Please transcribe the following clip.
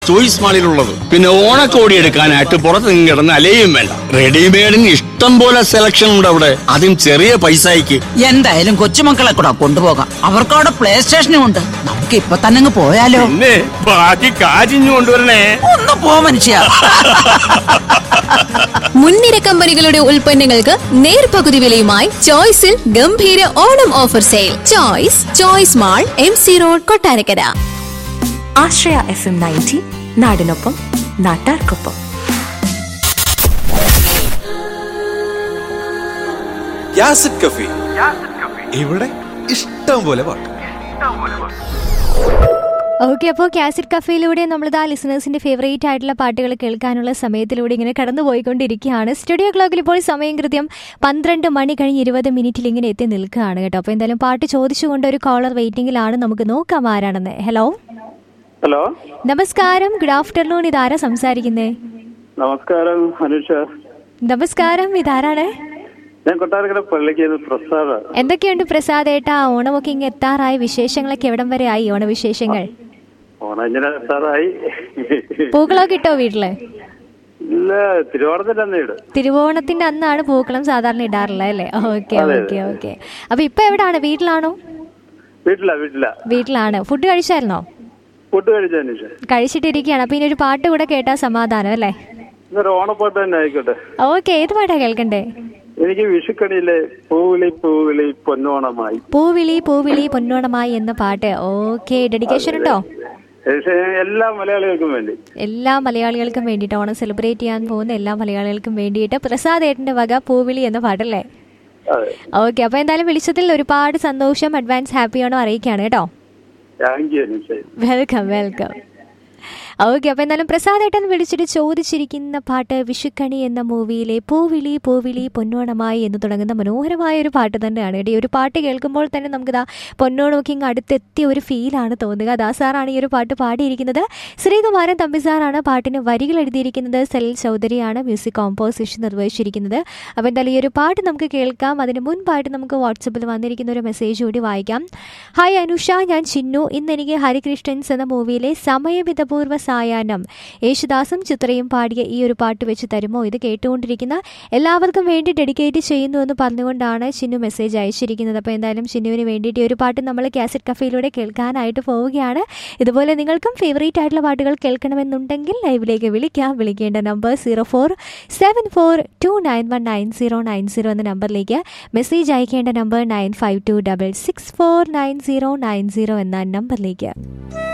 choice മാളിലുള്ളത് പിന്നെ ഓണക്കോടി എടുക്കാനായിട്ട് പുറത്ത് നിന്ന് കിടന്ന് അലയും വേണ്ട റെഡിമെയ്ഡിന് ഇഷ്ടം പോലെ സെലക്ഷൻ ഉണ്ട് അവിടെ അതും ചെറിയ പൈസയ്ക്ക് എന്തായാലും കൊച്ചുമക്കളെ കൂടെ കൊണ്ടുപോകാം അവർക്ക് അവിടെ പ്ലേ സ്റ്റേഷനും ഉണ്ട് നമുക്ക് ഇപ്പൊ തന്നെ അങ്ങ് പോയാലോ പിന്നെ ബാക്കി കാര്യം കൊണ്ടുവരണേ ഒന്ന് പോ മനുഷ്യ മുൻനിര കമ്പനികളുടെ ഉൽപ്പന്നങ്ങൾക്ക് നേർപകുതി വിലയുമായി ചോയ്സിൽ ഗംഭീര Onam offer sale choice choice mall M C road Kottarakkara Ashraya F M ninety നാടിനൊപ്പം നാട്ടാർക്കൊപ്പം യാസിഡ് കഫി ഇവിടെ ഇഷ്ടം പോലെ പാട്ട് ഓക്കെ അപ്പോൾ കാസറ്റ് കഫേയിലൂടെ നമ്മളിതാ ലിസണേഴ്സിന്റെ ഫേവറേറ്റ് ആയിട്ടുള്ള പാട്ടുകൾ കേൾക്കാനുള്ള സമയത്തിലൂടെ ഇങ്ങനെ കടന്നു പോയിക്കൊണ്ടിരിക്കുകയാണ് സ്റ്റുഡിയോ ക്ലോക്കിൽ ഇപ്പോൾ സമയം കൃത്യം പന്ത്രണ്ട് മണി കഴിഞ്ഞ് ഇരുപത് മിനിറ്റിൽ ഇങ്ങനെ എത്തി നിൽക്കുകയാണ് കേട്ടോ അപ്പോൾ എന്തായാലും പാട്ട് ചോദിച്ചുകൊണ്ട് ഒരു കോളർ വെയിറ്റിംഗിലാണ് നമുക്ക് നോക്കാം ആരാണെന്ന് ഹലോ ഹലോ നമസ്കാരം ഗുഡ് ആഫ്റ്റർനൂൺ ഇതാരാ സംസാരിക്കുന്നേ നമസ്കാരം അനുഷ നമസ്കാരം ഇതാരാണ് ഞാൻ കൊട്ടാരക്കര പള്ളിക്ക് പ്രസാദ എന്തൊക്കെയുണ്ട് പ്രസാദ് ഏട്ടാ ഓണമൊക്കെ ഇങ്ങ് എത്താറായ വിശേഷങ്ങളൊക്കെ എവിടം വരെ ആയി ഓണവിശേഷങ്ങൾ ഓണം ഇങ്ങനെ എത്താറായി പൂക്കളൊക്കെ ഇട്ടോ വീട്ടില് ഇല്ല തിരുവോണത്തിന്റെ അന്ന് ഇട് തിരുവോണത്തിന്റെ അന്നാണ് പൂക്കളം സാധാരണ ഇടാറുള്ളത് അല്ലേ ഓക്കെ അതെ, ഓക്കെ ഓക്കെ അപ്പൊ ഇപ്പൊ എവിടാണ് വീട്ടിലാണോ വീട്ടില വീട്ടില വീട്ടിലാണ് ഫുഡ് കഴിച്ചായിരുന്നോ ഫുഡ് കഴിച്ച അനുഷ കഴിച്ചിട്ടിരിക്കുകയാണ് അപ്പൊ ഇനി ഒരു പാട്ട് കൂടെ കേട്ടാ സമാധാനം അല്ലേ ഇന്നൊരു ഓണപ്പാട്ട് തന്നെ ആയിക്കോട്ടെ ഓക്കെ ഏത് പാട്ടാ കേൾക്കണ്ടേ എനിക്ക് വിഷുക്കണിയിലെ പൂവിളി പൂവിളി പൊന്നോണമായി പൂവിളി പൂവിളി പൊന്നോണമായി എന്ന പാട്ട് ഓക്കെ ഡെഡിക്കേഷൻ ഉണ്ടോ പക്ഷേ എല്ലാ മലയാളികൾക്കും വേണ്ടി എല്ലാ മലയാളികൾക്കും വേണ്ടിയിട്ട് ഓണം സെലിബ്രേറ്റ് ചെയ്യാൻ പോകുന്ന എല്ലാ മലയാളികൾക്കും വേണ്ടിയിട്ട് പ്രസാദ് ഏട്ടന്റെ വക പൂവിളി എന്ന പാട്ടല്ലേ അതെ ഓക്കെ അപ്പൊ എന്തായാലും വിളിച്ചതിൽ ഒരുപാട് സന്തോഷം അഡ്വാൻസ് ഹാപ്പി ആണോ അറിയിക്കുകയാണ് കേട്ടോ thank you Anusha welcome welcome okay അപ്പൊ എന്തായാലും പ്രസാദേട്ടൻ വിളിച്ചിട്ട് ചോദിച്ചിരിക്കുന്ന പാട്ട് വിഷുക്കണി എന്ന മൂവിയിലെ പൂവിളി പൂവിളി പൊന്നോണമായി എന്ന് തുടങ്ങുന്ന മനോഹരമായ ഒരു പാട്ട് തന്നെയാണ് കേട്ടോ ഈ ഒരു പാട്ട് കേൾക്കുമ്പോൾ തന്നെ നമുക്കിതാ പൊന്നോണമൊക്കെ ഇങ്ങ് അടുത്തെത്തിയ ഒരു ഫീലാണ് തോന്നുക ദാ സാറാണ് ഈ ഒരു പാട്ട് പാടിയിരിക്കുന്നത് ശ്രീകുമാരൻ തമ്പി സാറാണ് പാട്ടിന് വരികൾ എഴുതിയിരിക്കുന്നത് സലിൽ ചൗധരിയാണ് മ്യൂസിക് കോമ്പോസിഷൻ നിർവഹിച്ചിരിക്കുന്നത് അപ്പോൾ എന്തായാലും ഈ ഒരു പാട്ട് നമുക്ക് കേൾക്കാം അതിന് മുൻപായിട്ട് നമുക്ക് വാട്സപ്പിൽ വന്നിരിക്കുന്ന ഒരു മെസ്സേജ് കൂടി വായിക്കാം ഹായ് അനുഷ ഞാൻ ചിന്നു ഇന്ന് എനിക്ക് ഹരികൃഷ്ണൻസ് എന്ന മൂവിയിലെ സമയമിതപൂർവ്വ സായാഹ്നം യേശുദാസും ചിത്രയും പാടിയ ഈ ഒരു പാട്ട് വെച്ച് തരുമോ ഇത് കേട്ടുകൊണ്ടിരിക്കുന്ന എല്ലാവർക്കും വേണ്ടി ഡെഡിക്കേറ്റ് ചെയ്യുന്നു എന്ന് പറഞ്ഞുകൊണ്ടാണ് ചിന്നു മെസ്സേജ് അയച്ചിരിക്കുന്നത് അപ്പോൾ എന്തായാലും ചിന്നുവിന് വേണ്ടിയിട്ട് ഈ ഒരു പാട്ട് നമ്മൾ കാസറ്റ് കഫയിലൂടെ കേൾക്കാനായിട്ട് പോവുകയാണ് ഇതുപോലെ നിങ്ങൾക്കും ഫേവറേറ്റ് ആയിട്ടുള്ള പാട്ടുകൾ കേൾക്കണമെന്നുണ്ടെങ്കിൽ ലൈവിലേക്ക് വിളിക്കാം വിളിക്കേണ്ട number zero four seven four two nine one nine zero nine zero എന്ന നമ്പറിലേക്ക് മെസ്സേജ് അയക്കേണ്ട number nine five two double six four nine zero nine zero എന്ന നമ്പറിലേക്ക്